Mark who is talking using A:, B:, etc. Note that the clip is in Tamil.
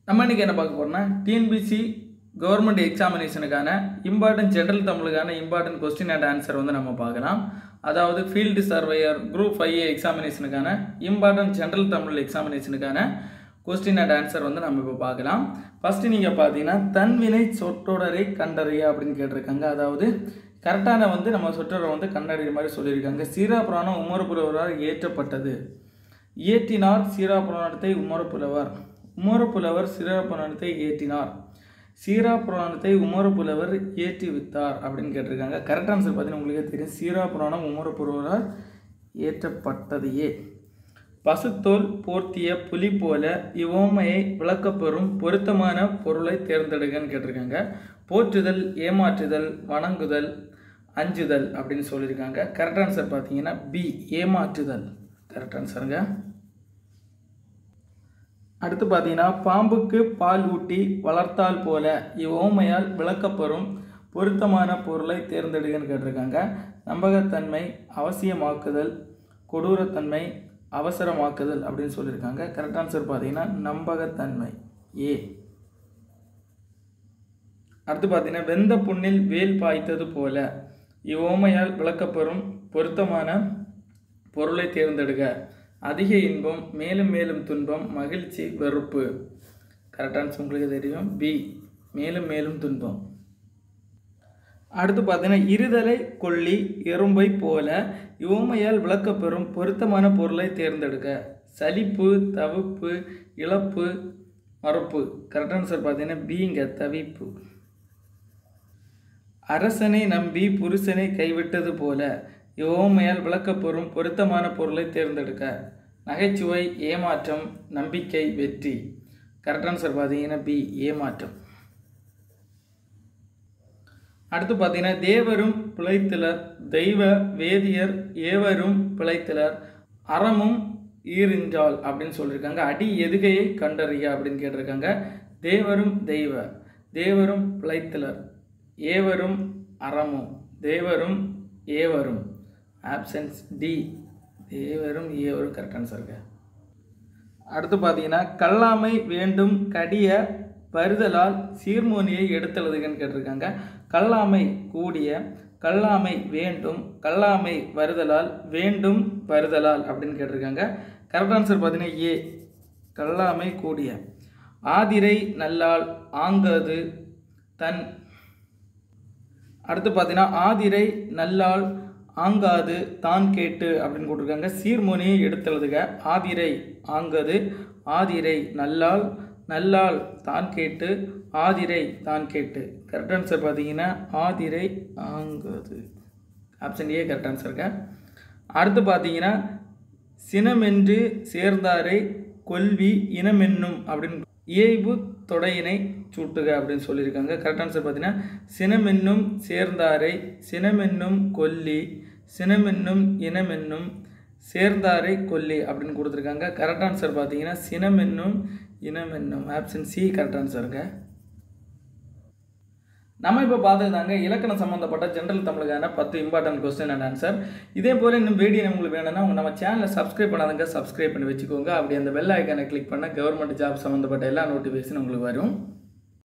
A: நம்ம இன்றைக்கி என்ன பார்க்க போகிறோம்னா டிஎன்பிசி கவர்மெண்ட் எக்ஸாமினேஷனுக்கான இம்பார்ட்டன்ட் ஜென்ரல் தமிழுக்கான இம்பார்ட்டன்ட் கொஸ்டின் அண்ட் ஆன்சர் வந்து நம்ம பார்க்கலாம் அதாவது field surveyor group five A எக்ஸாமினேஷனுக்கான இம்பார்ட்டன்ட் ஜென்ரல் தமிழ் எக்ஸாமினேஷனுக்கான கொஸ்டின் அண்ட் ஆன்சர் வந்து நம்ம இப்போ பார்க்கலாம் ஃபஸ்ட்டு நீங்கள் பார்த்தீங்கன்னா தன்வினை சொற்றொடரை கண்டறிய அப்படின்னு கேட்டிருக்காங்க அதாவது கரெக்டான வந்து நம்ம சொற்றொடரை வந்து கண்டறிய மாதிரி சொல்லியிருக்காங்க சீரா புராணம் உமரப்புலவரால் இயற்றப்பட்டது இயற்றினார் சீரா புராணத்தை உமரப்புலவர் உமரப்புலவர் சீரா புராணத்தை இயற்றினார் சீரா புராணத்தை உமரப்புலவர் இயற்றி வித்தார் அப்படின்னு கேட்டிருக்காங்க கரெக்ட் ஆன்சர் பார்த்தீங்கன்னா உங்களுக்கே தெரியும் சீரா புராணம் உமரப்புலவரால் இயற்றப்பட்டதையே பசுத்தோல் போர்த்திய புலி போல இவ்வோமையை விளக்கப்பெறும் பொருத்தமான பொருளை தேர்ந்தெடுங்கன்னு கேட்டிருக்காங்க போற்றுதல் ஏமாற்றுதல் வணங்குதல் அஞ்சுதல் அப்படின்னு சொல்லியிருக்காங்க கரெக்ட் ஆன்சர் பார்த்தீங்கன்னா பி ஏமாற்றுதல் கரெக்ட் ஆன்சருங்க அடுத்து பார்த்தீங்கன்னா பாம்புக்கு பால் ஊட்டி வளர்த்தால் போல இவ்வோமையால் விளக்கப்பெறும் பொருத்தமான பொருளை தேர்ந்தெடுங்கன்னு கேட்டிருக்காங்க நம்பகத்தன்மை அவசியமாக்குதல் கொடூரத்தன்மை அவசரமாக்குதல் அப்படின்னு சொல்லியிருக்காங்க கரெக்ட் ஆன்சர் பார்த்தீங்கன்னா நம்பகத்தன்மை ஏ அடுத்து பார்த்தீங்கன்னா வெந்த புண்ணில் வேல் பாய்த்தது போல இவ்வோமையால் விளக்கப்பெறும் பொருத்தமான பொருளை தேர்ந்தெடுக்க அதிக இன்பம் மேலும் மேலும் துன்பம் மகிழ்ச்சி வெறுப்பு கரெக்ட் ஆன்சர் உங்களுக்கு தெரியும் பி மேலும் மேலும் துன்பம் அடுத்து பார்த்தீங்கன்னா இருதலை கொல்லி எறும்பை போல இவமையால் விளக்கப்பெறும் பொருத்தமான பொருளை தேர்ந்தெடுக்க சலிப்பு தவிப்பு இழப்பு மறுப்பு கரெக்ட் ஆன்சர் பார்த்தீங்கன்னா பிங்க தவிப்பு அரசனை நம்பி புருஷனை கைவிட்டது போல இவ்வோமையால் விளக்கப்பெறும் பொருத்தமான பொருளை தேர்ந்தெடுக்க நகைச்சுவை ஏமாற்றம் நம்பிக்கை வெற்றி கரெக்ட் ஆன்சர் பார்த்தீங்கன்னா பி ஏமாற்றம் அடுத்து பார்த்தீங்கன்னா தேவரும் பிழைத்திலர் தெய்வ வேதியர் ஏவரும் பிழைத்திலர் அறமும் ஈரின்றால் அப்படின்னு சொல்லியிருக்காங்க அடி எதுகையை கண்டறிய அப்படின்னு கேட்டிருக்காங்க தேவரும் தெய்வ தேவரும் பிழைத்திலர் ஏவரும் அறமும் தேவரும் ஏவரும் ஆப்ஷன்ஸ் டி தேவரும் ஏவரும் கரெக்ட் ஆன்சருங்க அடுத்து பார்த்தீங்கன்னா கல்லாமை வேண்டும் கடிய வருதலால் சீர்மோனியை எடுத்தெழுதுகன்னு கேட்டிருக்காங்க கல்லாமை கூடிய கல்லாமை வேண்டும் கல்லாமை வருதலால் வேண்டும் வருதலால் அப்படின்னு கேட்டிருக்காங்க கரெக்ட் ஆன்சர் பார்த்தீங்கன்னா ஏ கல்லாமை கூடிய ஆதிரை நல்லால் ஆங்கது தன் அடுத்து பார்த்தீங்கன்னா ஆதிரை நல்லால் ஆங்காது தான் கேட்டு அப்படின்னு போட்டிருக்காங்க சீர்மொனியை எடுத்தெழுதுக ஆதிரை ஆங்கது ஆதிரை நல்லால் நல்லால் தான் கேட்டு ஆதிரை தான் கேட்டு கரெக்ட் ஆன்சர் பார்த்தீங்கன்னா ஆதிரை ஆங்கது ஆப்ஷன் ஏ கரெக்ட் ஆன்சருங்க அடுத்து பார்த்தீங்கன்னா சினமென்று சேர்ந்தாரை கொல்வி இனமென்னும் அப்படின்னு இயைபு தொடையினை சூட்டுக அப்படின்னு சொல்லியிருக்காங்க கரெக்ட் ஆன்சர் பார்த்தீங்கன்னா சினமென்னும் சேர்ந்தாரை சினமென்னும் கொல்லி சினமென்னும் இனமென்னும் சேர்ந்தாரை கொல்லி அப்படின்னு கொடுத்துருக்காங்க கரெக்ட் ஆன்சர் பார்த்தீங்கன்னா சினமென்னும் இனமென்னும் ஆப்ஷன் சி கரெக்ட் ஆன்சருங்க நம்ம இப்போ பார்த்ததுதாங்க இலக்கணம் சம்மந்தப்பட்ட ஜென்ரல் தமிழுக்கான பத்து இம்பார்ட்டன்ட் கொஸ்டின் அண்ட் ஆன்சர் இதே போல் இன்னும் வீடியோ உங்களுக்கு வேணும்னா உங்கள் நம்ம சேனலை சப்ஸ்கிரைப் பண்ணாதங்க சப்ஸ்கிரைப் பண்ணி வச்சுக்கோங்க அப்படி அந்த பெல் ஐக்கானை கிளிக் பண்ணால் கவர்மெண்ட் ஜாப் சம்மந்தப்பட்ட எல்லா நோட்டிஃபிகேஷன் உங்களுக்கு வரும்